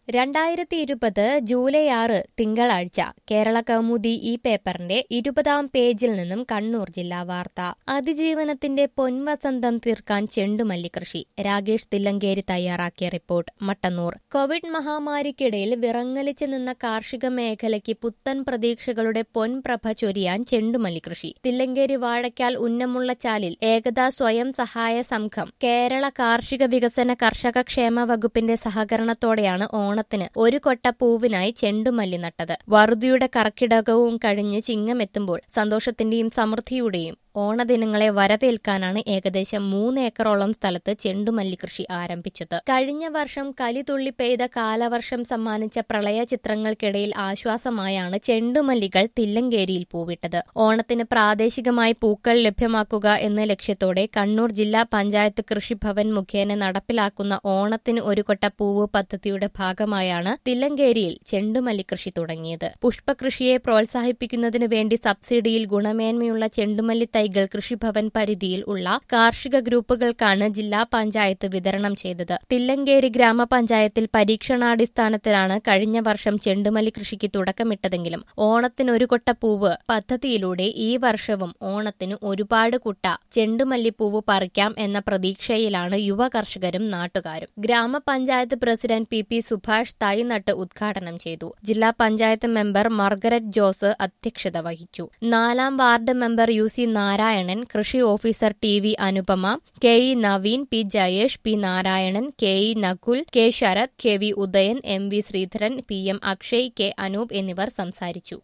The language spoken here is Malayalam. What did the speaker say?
രണ്ടായിരത്തി ഇരുപത് ജൂലൈ ആറ് തിങ്കളാഴ്ച കേരള കൗമുദി ഈ പേപ്പറിന്റെ ഇരുപതാം പേജിൽ നിന്നും കണ്ണൂർ ജില്ലാ വാർത്ത അതിജീവനത്തിന്റെ പൊൻവസന്തം തീർക്കാൻ ചെണ്ടുമല്ലി കൃഷി രാകേഷ് തില്ലങ്കേരി തയ്യാറാക്കിയ റിപ്പോർട്ട് മട്ടന്നൂർ കോവിഡ് മഹാമാരിക്കിടയിൽ വിറങ്ങലിച്ചു നിന്ന കാർഷിക മേഖലയ്ക്ക് പുത്തൻ പ്രതീക്ഷകളുടെ പൊൻപ്രഭ ചൊരിയാൻ ചെണ്ടുമല്ലി കൃഷി തില്ലങ്കേരി വാഴയ്ക്കാൽ ഉന്നമുള്ള ചാലിൽ ഏകതാ സ്വയം സഹായ സംഘം കേരള കാർഷിക വികസന കർഷക ക്ഷേമ വകുപ്പിന്റെ സഹകരണത്തോടെയാണ് ഓണത്തിന് ഒരു കൊട്ട പൂവിനായി ചെണ്ടുമല്ലി നട്ടത് വറുതിയുടെ കർക്കിടകവും കഴിഞ്ഞ് ചിങ്ങമെത്തുമ്പോൾ സന്തോഷത്തിന്റെയും സമൃദ്ധിയുടെയും ഓണദിനങ്ങളെ വരവേൽക്കാനാണ് ഏകദേശം മൂന്ന് ഏക്കറോളം സ്ഥലത്ത് ചെണ്ടുമല്ലി കൃഷി ആരംഭിച്ചത് കഴിഞ്ഞ വർഷം കലിതുള്ളി പെയ്ത കാലവർഷം സമ്മാനിച്ച പ്രളയ ചിത്രങ്ങൾക്കിടയിൽ ആശ്വാസമായാണ് ചെണ്ടുമല്ലികൾ തില്ലങ്കേരിയിൽ പൂവിട്ടത് ഓണത്തിന് പ്രാദേശികമായി പൂക്കൾ ലഭ്യമാക്കുക എന്ന ലക്ഷ്യത്തോടെ കണ്ണൂർ ജില്ലാ പഞ്ചായത്ത് കൃഷിഭവൻ മുഖേന നടപ്പിലാക്കുന്ന ഓണത്തിന് ഒരു കൊട്ട പൂവ് പദ്ധതിയുടെ ഭാഗമായാണ് തില്ലങ്കേരിയിൽ ചെണ്ടുമല്ലി കൃഷി തുടങ്ങിയത് പുഷ്പകൃഷിയെ പ്രോത്സാഹിപ്പിക്കുന്നതിനു വേണ്ടി സബ്സിഡിയിൽ ഗുണമേന്മയുള്ള ചെണ്ടുമല്ലി തൈകൾ കൃഷിഭവൻ പരിധിയിൽ ഉള്ള കാർഷിക ഗ്രൂപ്പുകൾക്കാണ് ജില്ലാ പഞ്ചായത്ത് വിതരണം ചെയ്തത് തില്ലങ്കേരി ഗ്രാമപഞ്ചായത്തിൽ പരീക്ഷണാടിസ്ഥാനത്തിലാണ് കഴിഞ്ഞ വർഷം ചെണ്ടുമല്ലി കൃഷിക്ക് തുടക്കമിട്ടതെങ്കിലും ഓണത്തിന് ഒരു കൊട്ട പൂവ് പദ്ധതിയിലൂടെ ഈ വർഷവും ഓണത്തിന് ഒരുപാട് കുട്ട ചെണ്ടുമല്ലിപ്പൂവ് പറിക്കാം എന്ന പ്രതീക്ഷയിലാണ് യുവ കർഷകരും നാട്ടുകാരും ഗ്രാമപഞ്ചായത്ത് പ്രസിഡന്റ് പി പി സുഭാഷ് തൈ നട്ട് ഉദ്ഘാടനം ചെയ്തു ജില്ലാ പഞ്ചായത്ത് മെമ്പർ മാർഗരറ്റ് ജോസ് അധ്യക്ഷത വഹിച്ചു നാലാം ward member U C Narayanan കൃഷി officer T V Anupama K E Naveen P Jayesh P Narayanan K E Nakul K Sarath K V Udayan M V Sreedharan P M Akshay K Anoop എന്നിവർ സംസാരിച്ചു